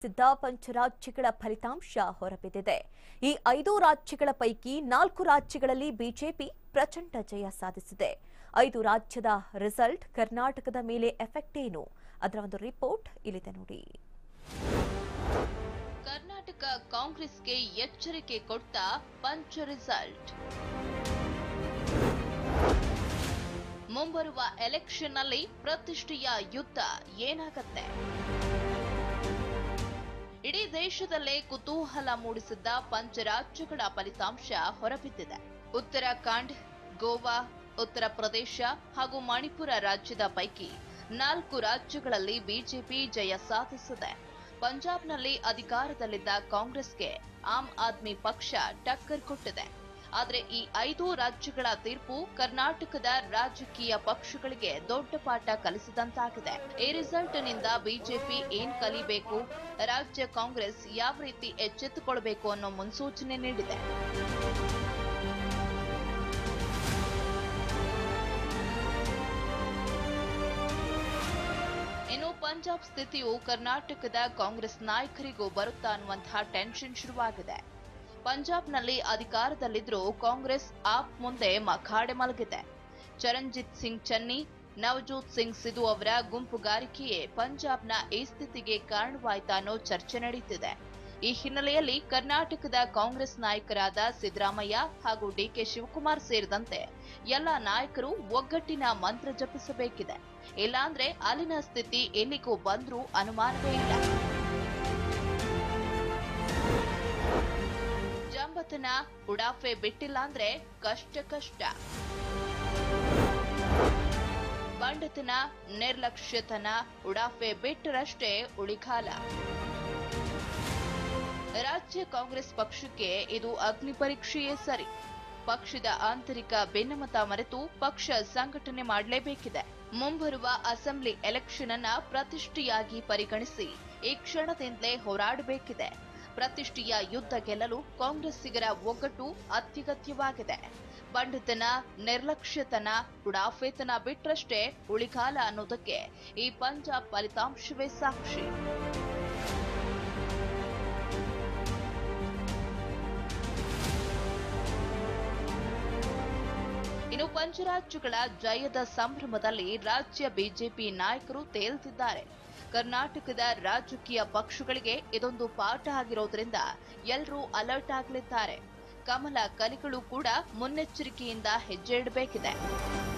ಸಿದ್ಧ ಪಂಚರಾಜ್ಯಗಳ ಫಲಿತಾಂಶ ಹೊರಬಿದ್ದಿದೆ ಈ ಐದು ರಾಜ್ಯಗಳ ಪೈಕಿ ನಾಲ್ಕು ರಾಜ್ಯಗಳಲ್ಲಿ ಬಿಜೆಪಿ ಪ್ರಚಂಡ ಜಯ ಸಾಧಿಸಿದೆ ಐದು ರಾಜ್ಯದ ರಿಸಲ್ಟ್ ಕರ್ನಾಟಕದ ಮೇಲೆ ಎಫೆಕ್ಟ್ ಏನು ಅದರ ಒಂದು ರಿಪೋರ್ಟ್ ಇಲ್ಲಿದೆ ನೋಡಿ ಕರ್ನಾಟಕ ಕಾಂಗ್ರೆಸ್ಗೆ ಎಚ್ಚರಿಕೆ ಕೊಟ್ಟ ಪಂಚ ರಿಸಲ್ಟ್ ಮುಂಬರುವ ಎಲೆಕ್ಷನ್ನಲ್ಲಿ ಪ್ರತಿಷ್ಠೆಯ ಯುದ್ಧ ಏನಾಗತ್ತೆ ಇಡೀ ದೇಶದಲ್ಲೇ ಕುತೂಹಲ ಮೂಡಿಸಿದ್ದ ಪಂಚರಾಜ್ಯಗಳ ಫಲಿತಾಂಶ ಹೊರಬಿದ್ದಿದೆ ಉತ್ತರಾಖಂಡ್ ಗೋವಾ ಉತ್ತರ ಪ್ರದೇಶ ಹಾಗೂ ಮಣಿಪುರ ರಾಜ್ಯದ ಪೈಕಿ ನಾಲ್ಕು ರಾಜ್ಯಗಳಲ್ಲಿ ಬಿಜೆಪಿ ಜಯ ಸಾಧಿಸಿದೆ ಪಂಜಾಬ್ನಲ್ಲಿ ಅಧಿಕಾರದಲ್ಲಿದ್ದ ಕಾಂಗ್ರೆಸ್ಗೆ ಆಮ್ ಆದ್ಮಿ ಪಕ್ಷ ಟಕ್ಕರ್ ಕೊಟ್ಟಿದೆ ಆದರೆ ಈ ಐದು ರಾಜ್ಯಗಳ ತೀರ್ಪು ಕರ್ನಾಟಕದ ರಾಜಕೀಯ ಪಕ್ಷಗಳಿಗೆ ದೊಡ್ಡ ಪಾಠ ಕಲಿಸಿದಂತಾಗಿದೆ ಈ ರಿಸಲ್ಟ್ ನಿಂದ ಬಿಜೆಪಿ ಏನ್ ಕಲಿಬೇಕು ರಾಜ್ಯ ಕಾಂಗ್ರೆಸ್ ಯಾವ ರೀತಿ ಎಚ್ಚೆತ್ತುಕೊಳ್ಬೇಕು ಅನ್ನೋ ಮುನ್ಸೂಚನೆ ನೀಡಿದೆ ಇನ್ನು ಪಂಜಾಬ್ ಸ್ಥಿತಿಯು ಕರ್ನಾಟಕದ ಕಾಂಗ್ರೆಸ್ ನಾಯಕರಿಗೂ ಬರುತ್ತಾ ಅನ್ನುವಂತಹ ಟೆನ್ಷನ್ ಶುರುವಾಗಿದೆ ಪಂಜಾಬ್ನಲ್ಲಿ ಅಧಿಕಾರದಲ್ಲಿದ್ರೂ ಕಾಂಗ್ರೆಸ್ ಆಪ್ ಮುಂದೆ ಮಖಾಡೆ ಮಲಗಿದೆ ಚರಂಜಿತ್ ಸಿಂಗ್ ಚನ್ನಿ ನವಜೋತ್ ಸಿಂಗ್ ಸಿಧು ಅವರ ಗುಂಪುಗಾರಿಕೆಯೇ ಪಂಜಾಬ್ನ ಈ ಸ್ಥಿತಿಗೆ ಕಾರಣವಾಯ್ತಾ ಅನ್ನೋ ಚರ್ಚೆ ನಡೆಯುತ್ತಿದೆ ಈ ಹಿನ್ನೆಲೆಯಲ್ಲಿ ಕರ್ನಾಟಕದ ಕಾಂಗ್ರೆಸ್ ನಾಯಕರಾದ ಸಿದ್ದರಾಮಯ್ಯ ಹಾಗೂ ಡಿಕೆ ಶಿವಕುಮಾರ್ ಸೇರಿದಂತೆ ಎಲ್ಲ ನಾಯಕರು ಒಗ್ಗಟ್ಟಿನ ಮಂತ್ರ ಜಪಿಸಬೇಕಿದೆ ಇಲ್ಲಾಂದ್ರೆ ಅಲ್ಲಿನ ಸ್ಥಿತಿ ಎಲ್ಲಿಗೂ ಬಂದ್ರೂ ಅನುಮಾನವೇ ಇಲ್ಲ ಜಂಬತನ ಉಡಾಫೆ ಬಿಟ್ಟಿಲ್ಲ ಅಂದ್ರೆ ಕಷ್ಟ ಕಷ್ಟ ಬಂಡತನ ನಿರ್ಲಕ್ಷ್ಯತನ ಉಡಾಫೆ ಬಿಟ್ಟರಷ್ಟೇ ಉಳಿಕಾಲ ರಾಜ್ಯ ಕಾಂಗ್ರೆಸ್ ಪಕ್ಷಕ್ಕೆ ಇದು ಅಗ್ನಿ ಪರೀಕ್ಷೆಯೇ ಸರಿ ಪಕ್ಷದ ಆಂತರಿಕ ಭಿನ್ನಮತ ಮರೆತು ಪಕ್ಷ ಸಂಘಟನೆ ಮಾಡಲೇಬೇಕಿದೆ ಮುಂಬರುವ ಅಸೆಂಬ್ಲಿ ಎಲೆಕ್ಷನ್ ಅನ್ನ ಪ್ರತಿಷ್ಠೆಯಾಗಿ ಪರಿಗಣಿಸಿ ಈ ಕ್ಷಣದಿಂದಲೇ ಹೋರಾಡಬೇಕಿದೆ ಪ್ರತಿಷ್ಠೆಯ ಯುದ್ಧ ಗೆಲ್ಲಲು ಕಾಂಗ್ರೆಸ್ಸಿಗರ ಒಗ್ಗಟ್ಟು ಅತ್ಯಗತ್ಯವಾಗಿದೆ ಬಂಡತನ ನಿರ್ಲಕ್ಷ್ಯತನ ಉಡಾಫೆತನ ಬಿಟ್ರಷ್ಟೇ ಉಳಿಕಾಲ ಅನ್ನೋದಕ್ಕೆ ಈ ಪಂಜಾಬ್ ಫಲಿತಾಂಶವೇ ಸಾಕ್ಷಿ ಇನ್ನು ಪಂಚರಾಜ್ಯಗಳ ಜಯದ ಸಂಭ್ರಮದಲ್ಲಿ ರಾಜ್ಯ ಬಿಜೆಪಿ ನಾಯಕರು ತೇಲ್ತಿದ್ದಾರೆ ಕರ್ನಾಟಕದ ರಾಜಕೀಯ ಪಕ್ಷಗಳಿಗೆ ಇದೊಂದು ಪಾಠ ಆಗಿರೋದ್ರಿಂದ ಎಲ್ಲರೂ ಅಲರ್ಟ್ ಆಗಲಿದ್ದಾರೆ ಕಮಲ ಕಲಿಗಳು ಕೂಡ ಮುನ್ನೆಚ್ಚರಿಕೆಯಿಂದ ಹೆಜ್ಜೆ ಇಡಬೇಕಿದೆ